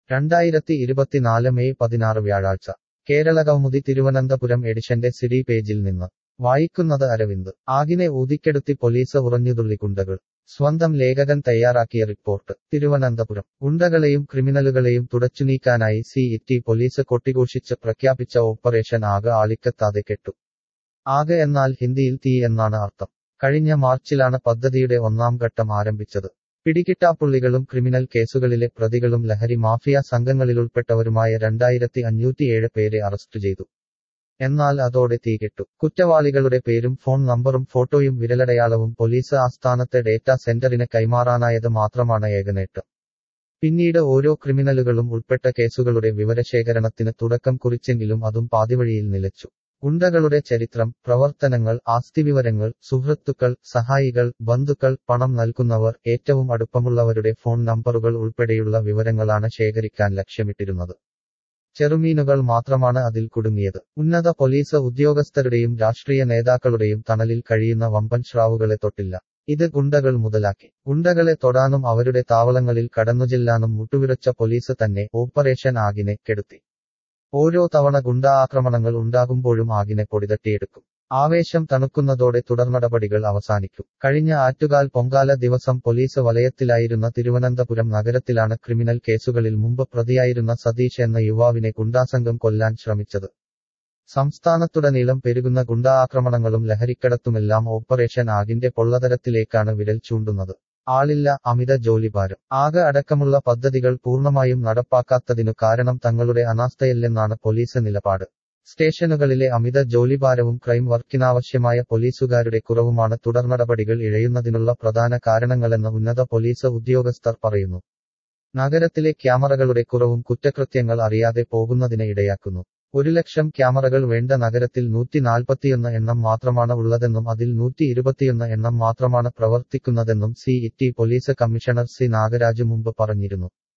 രണ്ടായിരത്തി ഇരുപത്തിനാല് മെയ് പതിനാറ് വ്യാഴാഴ്ച കേരളകൗമുദി തിരുവനന്തപുരം എഡിഷന്റെ സിഡി പേജിൽ നിന്ന് വായിക്കുന്നത് അരവിന്ദ് ആകിനെ ഊതിക്കെടുത്തി പോലീസ് ഉറഞ്ഞുതുള്ളി ഗുണ്ടകൾ സ്വന്തം ലേഖകൻ തയ്യാറാക്കിയ റിപ്പോർട്ട് തിരുവനന്തപുരം ഗുണ്ടകളെയും ക്രിമിനലുകളെയും തുടച്ചുനീക്കാനായി സി ഇറ്റി പോലീസ് കൊട്ടിഘോഷിച്ച് പ്രഖ്യാപിച്ച ഓപ്പറേഷൻ ആഗ് ആളിക്കത്താതെ കെട്ടു ആഗ് എന്നാൽ ഹിന്ദിയിൽ തീ എന്നാണ് അർത്ഥം കഴിഞ്ഞ മാർച്ചിലാണ് പദ്ധതിയുടെ ഒന്നാം ഘട്ടം ആരംഭിച്ചത് പിടികിട്ടാപ്പുള്ളികളും ക്രിമിനൽ കേസുകളിലെ പ്രതികളും ലഹരി മാഫിയ സംഘങ്ങളിലുൾപ്പെട്ടവരുമായ രണ്ടായിരത്തി അഞ്ഞൂറ്റിയേഴ് പേരെ അറസ്റ്റ് ചെയ്തു എന്നാൽ അതോടെ തീകെട്ടു കുറ്റവാളികളുടെ പേരും ഫോൺ നമ്പറും ഫോട്ടോയും വിരലടയാളവും പോലീസ് ആസ്ഥാനത്തെ ഡേറ്റാ സെന്ററിന് കൈമാറാനായത് മാത്രമാണ് ഏകനേട്ടം പിന്നീട് ഓരോ ക്രിമിനലുകളും ഉൾപ്പെട്ട കേസുകളുടെ വിവരശേഖരണത്തിന് തുടക്കം കുറിച്ചെങ്കിലും അതും പാതിവഴിയിൽ നിലച്ചു ഗുണ്ടകളുടെ ചരിത്രം പ്രവർത്തനങ്ങൾ ആസ്തിവിവരങ്ങൾ സുഹൃത്തുക്കൾ സഹായികൾ ബന്ധുക്കൾ പണം നൽകുന്നവർ ഏറ്റവും അടുപ്പമുള്ളവരുടെ ഫോൺ നമ്പറുകൾ ഉൾപ്പെടെയുള്ള വിവരങ്ങളാണ് ശേഖരിക്കാൻ ലക്ഷ്യമിട്ടിരുന്നത് ചെറുമീനുകൾ മാത്രമാണ് അതിൽ കുടുങ്ങിയത് ഉന്നത പോലീസ് ഉദ്യോഗസ്ഥരുടെയും രാഷ്ട്രീയ നേതാക്കളുടെയും തണലിൽ കഴിയുന്ന വമ്പൻ ശ്രാവുകളെ തൊട്ടില്ല ഇത് ഗുണ്ടകൾ മുതലാക്കി ഗുണ്ടകളെ തൊടാനും അവരുടെ താവളങ്ങളിൽ കടന്നുചെല്ലാനും മുട്ടുവിറച്ച പോലീസ് തന്നെ ഓപ്പറേഷൻ ആകിനെ കെടുത്തി ഓരോ തവണ ഗുണ്ട ആക്രമണങ്ങൾ ഉണ്ടാകുമ്പോഴും ആകിനെ പൊടിതട്ടിയെടുക്കും ആവേശം തണുക്കുന്നതോടെ തുടർനടപടികൾ അവസാനിക്കും കഴിഞ്ഞ ആറ്റുകാൽ പൊങ്കാല ദിവസം പോലീസ് വലയത്തിലായിരുന്ന തിരുവനന്തപുരം നഗരത്തിലാണ് ക്രിമിനൽ കേസുകളിൽ മുമ്പ് പ്രതിയായിരുന്ന സതീഷ് എന്ന യുവാവിനെ ഗുണ്ടാസംഘം കൊല്ലാൻ ശ്രമിച്ചത് സംസ്ഥാനത്തുടനീളം പെരുകുന്ന ഗുണ്ടാ ആക്രമണങ്ങളും ലഹരിക്കടത്തുമെല്ലാം ഓപ്പറേഷൻ ആകിന്റെ പൊള്ളതരത്തിലേക്കാണ് വിരൽ ചൂണ്ടുന്നത് ആളില്ല അമിത ജോലിഭാരം ആകെ അടക്കമുള്ള പദ്ധതികൾ പൂർണ്ണമായും നടപ്പാക്കാത്തതിനു കാരണം തങ്ങളുടെ അനാസ്ഥയല്ലെന്നാണ് പോലീസ് നിലപാട് സ്റ്റേഷനുകളിലെ അമിത ജോലിഭാരവും ക്രൈം വർക്കിനാവശ്യമായ പോലീസുകാരുടെ കുറവുമാണ് തുടർനടപടികൾ ഇഴയുന്നതിനുള്ള പ്രധാന കാരണങ്ങളെന്ന് ഉന്നത പോലീസ് ഉദ്യോഗസ്ഥർ പറയുന്നു നഗരത്തിലെ ക്യാമറകളുടെ കുറവും കുറ്റകൃത്യങ്ങൾ അറിയാതെ പോകുന്നതിന് ഇടയാക്കുന്നു ഒരു ലക്ഷം ക്യാമറകൾ വേണ്ട നഗരത്തിൽ നൂറ്റി നാൽപ്പത്തിയൊന്ന് എണ്ണം മാത്രമാണ് ഉള്ളതെന്നും അതിൽ നൂറ്റി ഇരുപത്തിയൊന്ന് എണ്ണം മാത്രമാണ് പ്രവർത്തിക്കുന്നതെന്നും city police commissioner C Nagaraj മുമ്പ് പറഞ്ഞിരുന്നു